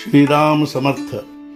ಶ್ರೀರಾಮ ಸಮರ್ಥ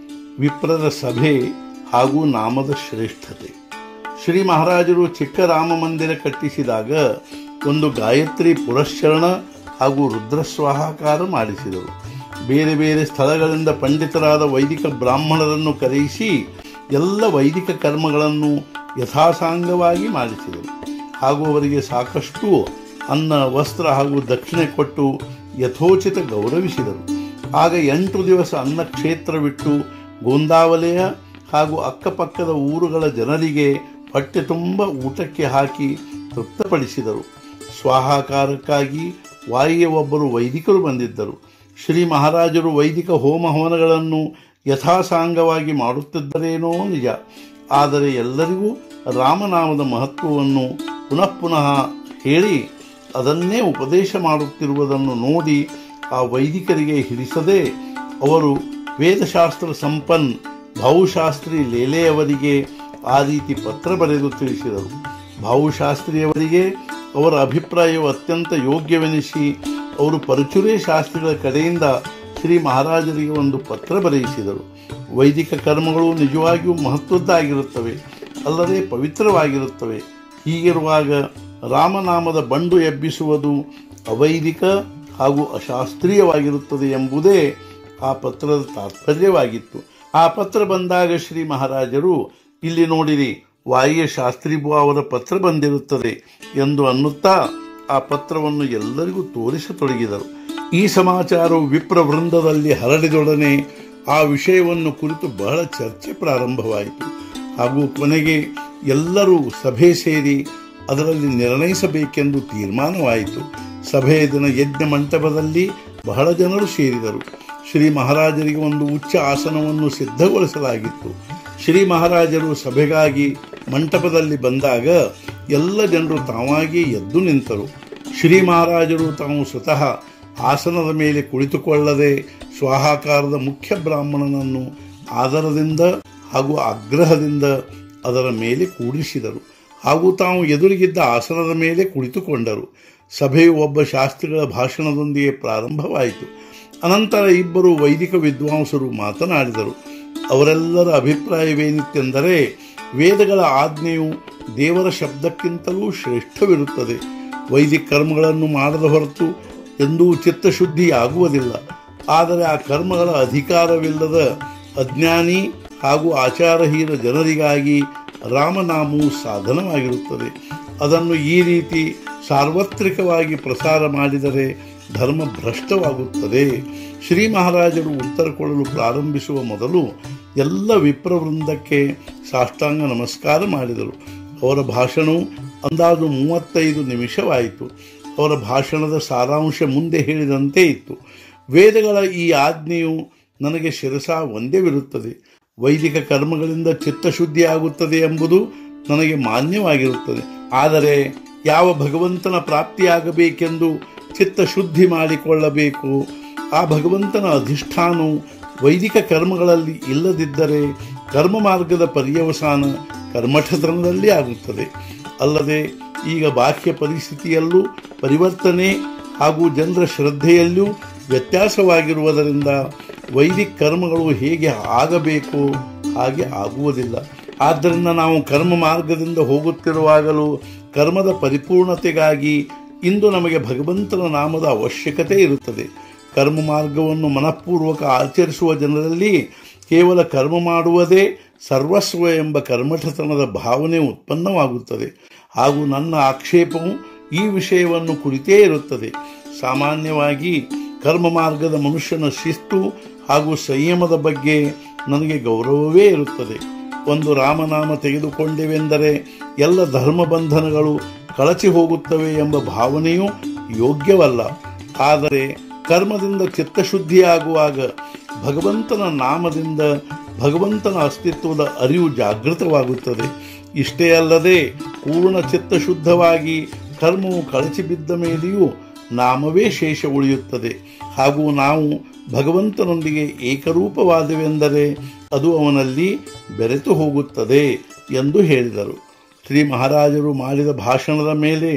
ವಿಪ್ರರ ಸಭೆ ಹಾಗೂ ನಾಮದ ಶ್ರೇಷ್ಠತೆ ಶ್ರೀ ಮಹಾರಾಜರು ಚಿಕ್ಕ ರಾಮ ಮಂದಿರ ಕಟ್ಟಿಸಿದಾಗ ಒಂದು ಗಾಯತ್ರಿ ಪುರಶ್ಚರಣ ಹಾಗೂ ರುದ್ರಸ್ವಾಹಾಕಾರ ಮಾಡಿಸಿದರು ಬೇರೆ ಬೇರೆ ಸ್ಥಳಗಳಿಂದ ಪಂಡಿತರಾದ ವೈದಿಕ ಬ್ರಾಹ್ಮಣರನ್ನು ಕರೆಯಿಸಿ ಎಲ್ಲ ವೈದಿಕ ಕರ್ಮಗಳನ್ನು ಯಥಾಸಾಂಗವಾಗಿ ಮಾಡಿಸಿದರು ಹಾಗೂ ಅವರಿಗೆ ಸಾಕಷ್ಟು ಅನ್ನ ವಸ್ತ್ರ ಹಾಗೂ ದಕ್ಷಿಣೆ ಕೊಟ್ಟು ಯಥೋಚಿತ ಗೌರವಿಸಿದರು ಆಗ ಎಂಟು ದಿವಸ ಅನ್ನ ಕ್ಷೇತ್ರವಿಟ್ಟು ಗೋಂದಾವಲೆಯ ಹಾಗೂ ಅಕ್ಕಪಕ್ಕದ ಊರುಗಳ ಜನರಿಗೆ ಹೊಟ್ಟೆ ತುಂಬ ಊಟಕ್ಕೆ ಹಾಕಿ ತೃಪ್ತಪಡಿಸಿದರು ಸ್ವಾಹಾಕಾರಕ್ಕಾಗಿ ವಾಯಿಯ ಒಬ್ಬರು ವೈದಿಕರು ಬಂದಿದ್ದರು ಶ್ರೀ ಮಹಾರಾಜರು ವೈದಿಕ ಹೋಮ ಹವನಗಳನ್ನು ಯಥಾಸಾಂಗವಾಗಿ ಮಾಡುತ್ತಿದ್ದರೇನೋ ನಿಜ ಆದರೆ ಎಲ್ಲರಿಗೂ ರಾಮನಾಮದ ಮಹತ್ವವನ್ನು ಪುನಃ ಪುನಃ ಹೇಳಿ ಅದನ್ನೇ ಉಪದೇಶ ಮಾಡುತ್ತಿರುವುದನ್ನು ನೋಡಿ ಆ ವೈದಿಕರಿಗೆ ಹಿಡಿಸದೆ ಅವರು ವೇದಶಾಸ್ತ್ರ ಸಂಪನ್ ಭಾವುಶಾಸ್ತ್ರಿ ಲೇಲೆಯವರಿಗೆ ಆ ರೀತಿ ಪತ್ರ ಬರೆದು ತಿಳಿಸಿದರು ಭಾವುಶಾಸ್ತ್ರಿಯವರಿಗೆ ಅವರ ಅಭಿಪ್ರಾಯವು ಅತ್ಯಂತ ಯೋಗ್ಯವೆನಿಸಿ ಅವರು ಪರಚುರೇ ಶಾಸ್ತ್ರಿಗಳ ಕಡೆಯಿಂದ ಶ್ರೀ ಮಹಾರಾಜರಿಗೆ ಒಂದು ಪತ್ರ ಬರೆಯಿಸಿದರು ವೈದಿಕ ಕರ್ಮಗಳು ನಿಜವಾಗಿಯೂ ಮಹತ್ವದ್ದಾಗಿರುತ್ತವೆ ಅಲ್ಲದೆ ಪವಿತ್ರವಾಗಿರುತ್ತವೆ ಹೀಗಿರುವಾಗ ರಾಮನಾಮದ ಬಂಡು ಎಬ್ಬಿಸುವುದು ಅವೈದಿಕ ಹಾಗೂ ಅಶಾಸ್ತ್ರೀಯವಾಗಿರುತ್ತದೆ ಎಂಬುದೇ ಆ ಪತ್ರದ ತಾತ್ಪರ್ಯವಾಗಿತ್ತು ಆ ಪತ್ರ ಬಂದಾಗ ಶ್ರೀ ಮಹಾರಾಜರು ಇಲ್ಲಿ ನೋಡಿರಿ ವಾಯಿಯ ಶಾಸ್ತ್ರಿಬು ಅವರ ಪತ್ರ ಬಂದಿರುತ್ತದೆ ಎಂದು ಅನ್ನುತ್ತಾ ಆ ಪತ್ರವನ್ನು ಎಲ್ಲರಿಗೂ ತೋರಿಸತೊಡಗಿದರು ಈ ಸಮಾಚಾರವು ವಿಪ್ರ ವೃಂದದಲ್ಲಿ ಹರಡಿದೊಡನೆ ಆ ವಿಷಯವನ್ನು ಕುರಿತು ಬಹಳ ಚರ್ಚೆ ಪ್ರಾರಂಭವಾಯಿತು ಹಾಗೂ ಕೊನೆಗೆ ಎಲ್ಲರೂ ಸಭೆ ಸೇರಿ ಅದರಲ್ಲಿ ನಿರ್ಣಯಿಸಬೇಕೆಂದು ತೀರ್ಮಾನವಾಯಿತು ಸಭೆಯ ದಿನ ಯಜ್ಞ ಮಂಟಪದಲ್ಲಿ ಬಹಳ ಜನರು ಸೇರಿದರು ಶ್ರೀ ಮಹಾರಾಜರಿಗೆ ಒಂದು ಉಚ್ಚ ಆಸನವನ್ನು ಸಿದ್ಧಗೊಳಿಸಲಾಗಿತ್ತು ಶ್ರೀ ಮಹಾರಾಜರು ಸಭೆಗಾಗಿ ಮಂಟಪದಲ್ಲಿ ಬಂದಾಗ ಎಲ್ಲ ಜನರು ತಾವಾಗಿ ಎದ್ದು ನಿಂತರು ಶ್ರೀ ಮಹಾರಾಜರು ತಾವು ಸ್ವತಃ ಆಸನದ ಮೇಲೆ ಕುಳಿತುಕೊಳ್ಳದೆ ಸ್ವಾಹಾಕಾರದ ಮುಖ್ಯ ಬ್ರಾಹ್ಮಣನನ್ನು ಆದರದಿಂದ ಹಾಗೂ ಆಗ್ರಹದಿಂದ ಅದರ ಮೇಲೆ ಕೂಡಿಸಿದರು ಹಾಗೂ ತಾವು ಎದುರಿಗಿದ್ದ ಆಸನದ ಮೇಲೆ ಕುಳಿತುಕೊಂಡರು ಸಭೆಯು ಒಬ್ಬ ಶಾಸ್ತ್ರಿಗಳ ಭಾಷಣದೊಂದಿಗೆ ಪ್ರಾರಂಭವಾಯಿತು ಅನಂತರ ಇಬ್ಬರು ವೈದಿಕ ವಿದ್ವಾಂಸರು ಮಾತನಾಡಿದರು ಅವರೆಲ್ಲರ ಅಭಿಪ್ರಾಯವೇನಿತ್ತೆಂದರೆ ವೇದಗಳ ಆಜ್ಞೆಯು ದೇವರ ಶಬ್ದಕ್ಕಿಂತಲೂ ಶ್ರೇಷ್ಠವಿರುತ್ತದೆ ವೈದಿಕ ಕರ್ಮಗಳನ್ನು ಮಾಡದ ಹೊರತು ಎಂದೂ ಚಿತ್ತಶುದ್ಧಿಯಾಗುವುದಿಲ್ಲ ಆದರೆ ಆ ಕರ್ಮಗಳ ಅಧಿಕಾರವಿಲ್ಲದ ಅಜ್ಞಾನಿ ಹಾಗೂ ಆಚಾರಹೀನ ಜನರಿಗಾಗಿ ರಾಮನಾಮವು ಸಾಧನವಾಗಿರುತ್ತದೆ ಅದನ್ನು ಈ ರೀತಿ ಸಾರ್ವತ್ರಿಕವಾಗಿ ಪ್ರಸಾರ ಮಾಡಿದರೆ ಧರ್ಮ ಭ್ರಷ್ಟವಾಗುತ್ತದೆ ಶ್ರೀ ಮಹಾರಾಜರು ಉತ್ತರ ಕೊಡಲು ಪ್ರಾರಂಭಿಸುವ ಮೊದಲು ಎಲ್ಲ ವಿಪ್ರವೃಂದಕ್ಕೆ ಸಾಷ್ಟಾಂಗ ನಮಸ್ಕಾರ ಮಾಡಿದರು ಅವರ ಭಾಷಣವು ಅಂದಾಜು ಮೂವತ್ತೈದು ನಿಮಿಷವಾಯಿತು ಅವರ ಭಾಷಣದ ಸಾರಾಂಶ ಮುಂದೆ ಹೇಳಿದಂತೆ ಇತ್ತು ವೇದಗಳ ಈ ಆಜ್ಞೆಯು ನನಗೆ ಶಿರಸ ಒಂದೇವಿರುತ್ತದೆ ವೈದಿಕ ಕರ್ಮಗಳಿಂದ ಚಿತ್ತಶುದ್ಧಿ ಆಗುತ್ತದೆ ಎಂಬುದು ನನಗೆ ಮಾನ್ಯವಾಗಿರುತ್ತದೆ ಆದರೆ ಯಾವ ಭಗವಂತನ ಪ್ರಾಪ್ತಿಯಾಗಬೇಕೆಂದು ಚಿತ್ತಶುದ್ಧಿ ಮಾಡಿಕೊಳ್ಳಬೇಕು ಆ ಭಗವಂತನ ಅಧಿಷ್ಠಾನವು ವೈದಿಕ ಕರ್ಮಗಳಲ್ಲಿ ಇಲ್ಲದಿದ್ದರೆ ಕರ್ಮ ಮಾರ್ಗದ ಪರ್ಯವಸಾನ ಕರ್ಮಠತನದಲ್ಲಿ ಆಗುತ್ತದೆ ಅಲ್ಲದೆ ಈಗ ಬಾಹ್ಯ ಪರಿಸ್ಥಿತಿಯಲ್ಲೂ ಪರಿವರ್ತನೆ ಹಾಗೂ ಜನರ ಶ್ರದ್ಧೆಯಲ್ಲೂ ವ್ಯತ್ಯಾಸವಾಗಿರುವುದರಿಂದ ವೈದಿಕ ಕರ್ಮಗಳು ಹೇಗೆ ಆಗಬೇಕು ಹಾಗೆ ಆಗುವುದಿಲ್ಲ ಆದ್ದರಿಂದ ನಾವು ಕರ್ಮ ಮಾರ್ಗದಿಂದ ಹೋಗುತ್ತಿರುವಾಗಲೂ ಕರ್ಮದ ಪರಿಪೂರ್ಣತೆಗಾಗಿ ಇಂದು ನಮಗೆ ಭಗವಂತನ ನಾಮದ ಅವಶ್ಯಕತೆ ಇರುತ್ತದೆ ಕರ್ಮ ಮಾರ್ಗವನ್ನು ಮನಃಪೂರ್ವಕ ಆಚರಿಸುವ ಜನರಲ್ಲಿ ಕೇವಲ ಕರ್ಮ ಮಾಡುವುದೇ ಸರ್ವಸ್ವ ಎಂಬ ಕರ್ಮಠತನದ ಭಾವನೆ ಉತ್ಪನ್ನವಾಗುತ್ತದೆ ಹಾಗೂ ನನ್ನ ಆಕ್ಷೇಪವು ಈ ವಿಷಯವನ್ನು ಕುರಿತೇ ಇರುತ್ತದೆ ಸಾಮಾನ್ಯವಾಗಿ ಕರ್ಮ ಮಾರ್ಗದ ಮನುಷ್ಯನ ಶಿಸ್ತು ಹಾಗೂ ಸಂಯಮದ ಬಗ್ಗೆ ನನಗೆ ಗೌರವವೇ ಇರುತ್ತದೆ ಒಂದು ರಾಮನಾಮ ತೆಗೆದುಕೊಂಡೆವೆಂದರೆ ಎಲ್ಲ ಧರ್ಮ ಬಂಧನಗಳು ಕಳಚಿ ಹೋಗುತ್ತವೆ ಎಂಬ ಭಾವನೆಯೂ ಯೋಗ್ಯವಲ್ಲ ಆದರೆ ಕರ್ಮದಿಂದ ಚಿತ್ತಶುದ್ಧಿಯಾಗುವಾಗ ಭಗವಂತನ ನಾಮದಿಂದ ಭಗವಂತನ ಅಸ್ತಿತ್ವದ ಅರಿವು ಜಾಗೃತವಾಗುತ್ತದೆ ಇಷ್ಟೇ ಅಲ್ಲದೆ ಪೂರ್ಣ ಚಿತ್ತಶುದ್ಧವಾಗಿ ಕರ್ಮವು ಕಳಚಿ ಬಿದ್ದ ಮೇಲೆಯೂ ನಾಮವೇ ಶೇಷ ಉಳಿಯುತ್ತದೆ ಹಾಗೂ ನಾವು ಭಗವಂತನೊಂದಿಗೆ ಏಕರೂಪವಾದವೆಂದರೆ ಅದು ಅವನಲ್ಲಿ ಬೆರೆತು ಹೋಗುತ್ತದೆ ಎಂದು ಹೇಳಿದರು ಶ್ರೀ ಮಹಾರಾಜರು ಮಾಡಿದ ಭಾಷಣದ ಮೇಲೆ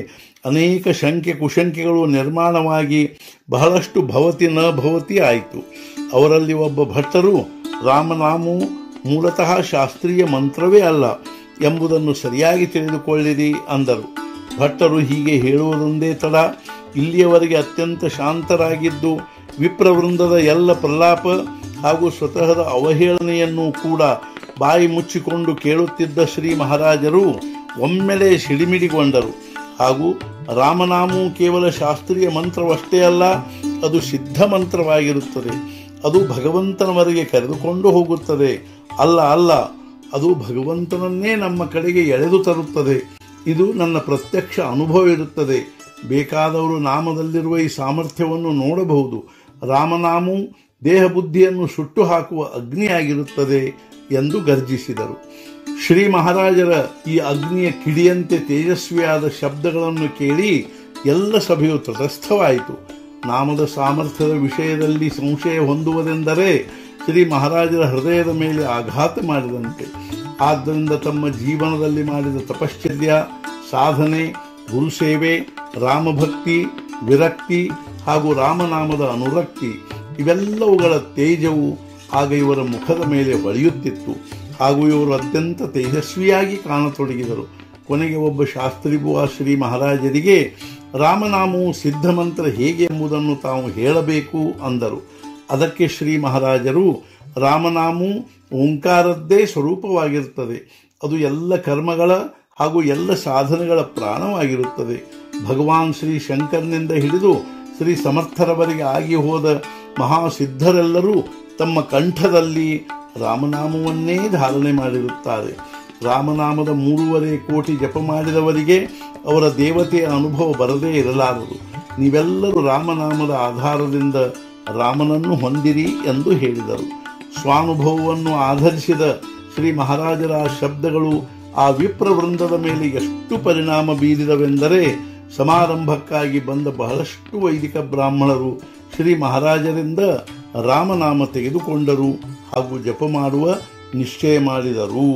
ಅನೇಕ ಶಂಕೆ ಕುಶಂಕೆಗಳು ನಿರ್ಮಾಣವಾಗಿ ಬಹಳಷ್ಟು ಭವತಿ ನ ಭವತಿ ಆಯಿತು ಅವರಲ್ಲಿ ಒಬ್ಬ ಭಟ್ಟರು ರಾಮನಾಮವು ಮೂಲತಃ ಶಾಸ್ತ್ರೀಯ ಮಂತ್ರವೇ ಅಲ್ಲ ಎಂಬುದನ್ನು ಸರಿಯಾಗಿ ತಿಳಿದುಕೊಳ್ಳಿರಿ ಅಂದರು ಭಟ್ಟರು ಹೀಗೆ ಹೇಳುವುದೊಂದೇ ತಡ ಇಲ್ಲಿಯವರೆಗೆ ಅತ್ಯಂತ ಶಾಂತರಾಗಿದ್ದು ವಿಪ್ರವೃಂದದ ಎಲ್ಲ ಪ್ರಲಾಪ ಹಾಗೂ ಸ್ವತಃದ ಅವಹೇಳನೆಯನ್ನು ಕೂಡ ಬಾಯಿ ಮುಚ್ಚಿಕೊಂಡು ಕೇಳುತ್ತಿದ್ದ ಶ್ರೀ ಮಹಾರಾಜರು ಒಮ್ಮೆಲೆ ಸಿಡಿಮಿಡಿಗೊಂಡರು ಹಾಗೂ ರಾಮನಾಮವು ಕೇವಲ ಶಾಸ್ತ್ರೀಯ ಮಂತ್ರವಷ್ಟೇ ಅಲ್ಲ ಅದು ಸಿದ್ಧ ಮಂತ್ರವಾಗಿರುತ್ತದೆ ಅದು ಭಗವಂತನವರೆಗೆ ಕರೆದುಕೊಂಡು ಹೋಗುತ್ತದೆ ಅಲ್ಲ ಅಲ್ಲ ಅದು ಭಗವಂತನನ್ನೇ ನಮ್ಮ ಕಡೆಗೆ ಎಳೆದು ತರುತ್ತದೆ ಇದು ನನ್ನ ಪ್ರತ್ಯಕ್ಷ ಅನುಭವ ಇರುತ್ತದೆ ಬೇಕಾದವರು ನಾಮದಲ್ಲಿರುವ ಈ ಸಾಮರ್ಥ್ಯವನ್ನು ನೋಡಬಹುದು ರಾಮನಾಮವು ದೇಹ ಬುದ್ಧಿಯನ್ನು ಸುಟ್ಟು ಹಾಕುವ ಅಗ್ನಿಯಾಗಿರುತ್ತದೆ ಎಂದು ಗರ್ಜಿಸಿದರು ಶ್ರೀ ಮಹಾರಾಜರ ಈ ಅಗ್ನಿಯ ಕಿಡಿಯಂತೆ ತೇಜಸ್ವಿಯಾದ ಶಬ್ದಗಳನ್ನು ಕೇಳಿ ಎಲ್ಲ ಸಭೆಯು ತಟಸ್ಥವಾಯಿತು ನಾಮದ ಸಾಮರ್ಥ್ಯದ ವಿಷಯದಲ್ಲಿ ಸಂಶಯ ಹೊಂದುವುದೆಂದರೆ ಶ್ರೀ ಮಹಾರಾಜರ ಹೃದಯದ ಮೇಲೆ ಆಘಾತ ಮಾಡಿದಂತೆ ಆದ್ದರಿಂದ ತಮ್ಮ ಜೀವನದಲ್ಲಿ ಮಾಡಿದ ತಪಶ್ಚರ್ಯ ಸಾಧನೆ ಗುರುಸೇವೆ ರಾಮಭಕ್ತಿ ವಿರಕ್ತಿ ಹಾಗೂ ರಾಮನಾಮದ ಅನುರಕ್ತಿ ಇವೆಲ್ಲವುಗಳ ತೇಜವು ಆಗ ಇವರ ಮುಖದ ಮೇಲೆ ಹೊಳೆಯುತ್ತಿತ್ತು ಹಾಗೂ ಇವರು ಅತ್ಯಂತ ತೇಜಸ್ವಿಯಾಗಿ ಕಾಣತೊಡಗಿದರು ಕೊನೆಗೆ ಒಬ್ಬ ಶಾಸ್ತ್ರಿಬುವ ಶ್ರೀ ಮಹಾರಾಜರಿಗೆ ರಾಮನಾಮವು ಸಿದ್ಧ ಮಂತ್ರ ಹೇಗೆ ಎಂಬುದನ್ನು ತಾವು ಹೇಳಬೇಕು ಅಂದರು ಅದಕ್ಕೆ ಶ್ರೀ ಮಹಾರಾಜರು ರಾಮನಾಮವು ಓಂಕಾರದ್ದೇ ಸ್ವರೂಪವಾಗಿರುತ್ತದೆ ಅದು ಎಲ್ಲ ಕರ್ಮಗಳ ಹಾಗೂ ಎಲ್ಲ ಸಾಧನೆಗಳ ಪ್ರಾಣವಾಗಿರುತ್ತದೆ ಭಗವಾನ್ ಶ್ರೀ ಶಂಕರನಿಂದ ಹಿಡಿದು ಶ್ರೀ ಸಮರ್ಥರವರೆಗೆ ಆಗಿ ಹೋದ ಮಹಾಸಿದ್ಧರೆಲ್ಲರೂ ತಮ್ಮ ಕಂಠದಲ್ಲಿ ರಾಮನಾಮವನ್ನೇ ಧಾರಣೆ ಮಾಡಿರುತ್ತಾರೆ ರಾಮನಾಮದ ಮೂರುವರೆ ಕೋಟಿ ಜಪ ಮಾಡಿದವರಿಗೆ ಅವರ ದೇವತೆಯ ಅನುಭವ ಬರದೇ ಇರಲಾರದು ನೀವೆಲ್ಲರೂ ರಾಮನಾಮದ ಆಧಾರದಿಂದ ರಾಮನನ್ನು ಹೊಂದಿರಿ ಎಂದು ಹೇಳಿದರು ಸ್ವಾನುಭವವನ್ನು ಆಧರಿಸಿದ ಶ್ರೀ ಮಹಾರಾಜರ ಆ ಶಬ್ದಗಳು ಆ ವಿಪ್ರವೃಂದದ ಮೇಲೆ ಎಷ್ಟು ಪರಿಣಾಮ ಬೀರಿದವೆಂದರೆ ಸಮಾರಂಭಕ್ಕಾಗಿ ಬಂದ ಬಹಳಷ್ಟು ವೈದಿಕ ಬ್ರಾಹ್ಮಣರು ಶ್ರೀ ಮಹಾರಾಜರಿಂದ ರಾಮನಾಮ ತೆಗೆದುಕೊಂಡರು ಹಾಗೂ ಜಪ ಮಾಡುವ ನಿಶ್ಚಯ ಮಾಡಿದರು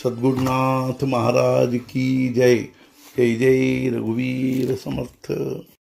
ಸದ್ಗುರುನಾಥ ಮಹಾರಾಜ್ ಕಿ ಜೈ ಜೈ ಜೈ ರಘುವೀರ ಸಮರ್ಥ